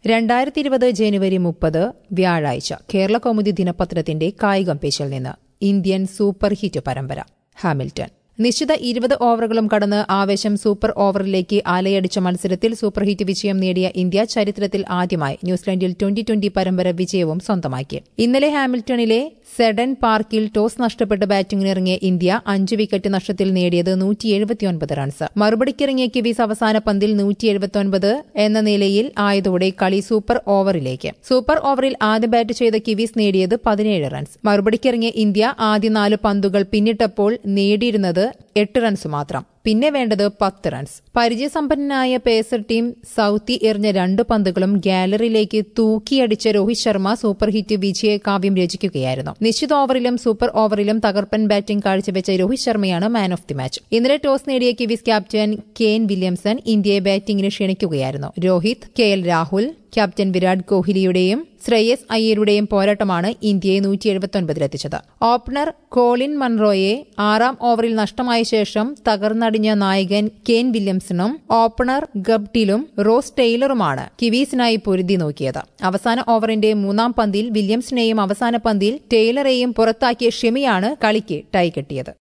രണ്ടായിരത്തി ഇരുപത് ജനുവരി മുപ്പത് വ്യാഴാഴ്ച കേരള കൗമുദി ദിനപത്രത്തിന്റെ കായികം പേശിൽ നിന്ന് ഇന്ത്യൻ സൂപ്പർ ഹിറ്റ് പരമ്പര ഹാമിൽട്ടൺ നിശ്ചിത ഇരുപത് ഓവറുകളും കടന്ന് ആവേശം സൂപ്പർ ഓവറിലേക്ക് അലയടിച്ച മത്സരത്തിൽ സൂപ്പർ ഹിറ്റ് വിജയം നേടിയ ഇന്ത്യ ചരിത്രത്തിൽ ആദ്യമായി ന്യൂസിലൻഡിൽ ട്വന്റി ട്വന്റി പരമ്പര വിജയവും സ്വന്തമാക്കി ഇന്നലെ ഹാമിൽട്ടണിലെ സെഡൻ പാർക്കിൽ ടോസ് നഷ്ടപ്പെട്ട് ബാറ്റിംഗിനിറങ്ങിയ ഇന്ത്യ അഞ്ച് വിക്കറ്റ് നഷ്ടത്തിൽ നേടിയത് നൂറ്റി എഴുപത്തിയൊൻപത് റൺസ് മറുപടിക്കിറങ്ങിയ കിവീസ് അവസാന പന്തിൽ നൂറ്റി എഴുപത്തിയൊൻപത് എന്ന നിലയിൽ ആയതോടെ കളി സൂപ്പർ ഓവറിലേക്ക് സൂപ്പർ ഓവറിൽ ആദ്യം ബാറ്റ് ചെയ്ത കിവീസ് നേടിയത് പതിനേഴ് റൺസ് മറുപടിക്കിറങ്ങിയ ഇന്ത്യ ആദ്യ നാല് പന്തുകൾ പിന്നിട്ടപ്പോൾ നേടിയിരുന്നത് എട്ട് റൺസ് മാത്രം പിന്നെ വേണ്ടത് പത്ത് റൺസ് പരിചയസമ്പന്നനായ പേസർ ടീം സൌത്തി എറിഞ്ഞ രണ്ട് പന്തുകളും ഗാലറിയിലേക്ക് തൂക്കിയടിച്ച രോഹിത് ശർമ്മ സൂപ്പർ ഹിറ്റ് വിജയ കാവ്യം രചിക്കുകയായിരുന്നു നിശ്ചിത ഓവറിലും സൂപ്പർ ഓവറിലും തകർപ്പൻ ബാറ്റിംഗ് കാഴ്ചവെച്ച രോഹിത് ശർമ്മയാണ് മാൻ ഓഫ് ദി മാച്ച് ഇന്നലെ ടോസ് നേടിയ കിവീസ് ക്യാപ്റ്റൻ കെൻ വില്യംസൺ ഇന്ത്യയെ ബാറ്റിംഗിന് ക്ഷണിക്കുകയായിരുന്നു Rohit K L Rahul captain Virat കോഹ്ലിയുടെയും ശ്രേയസ് അയ്യരുടെയും പോരാട്ടമാണ് ഇന്ത്യയെ നൂറ്റി എഴുപത്തൊൻപതിലെത്തിച്ചത് ഓപ്പണർ കോളിൻ മൺറോയെ ആറാം ഓവറിൽ നഷ്ടമായ ശേഷം തകർന്നടിഞ്ഞ നായകൻ കെൻ വില്യംസണും ഓപ്പണർ ഗബ്ഡിലും റോസ് ടെയ്ലറുമാണ് കിവീസിനായി പൊരുതി നോക്കിയത് അവസാന ഓവറിന്റെ മൂന്നാം പന്തിൽ വില്യംസിനെയും അവസാന പന്തിൽ ടെയ്ലറെയും പുറത്താക്കിയ ഷെമിയാണ് കളിക്ക് ടൈ കെട്ടിയത്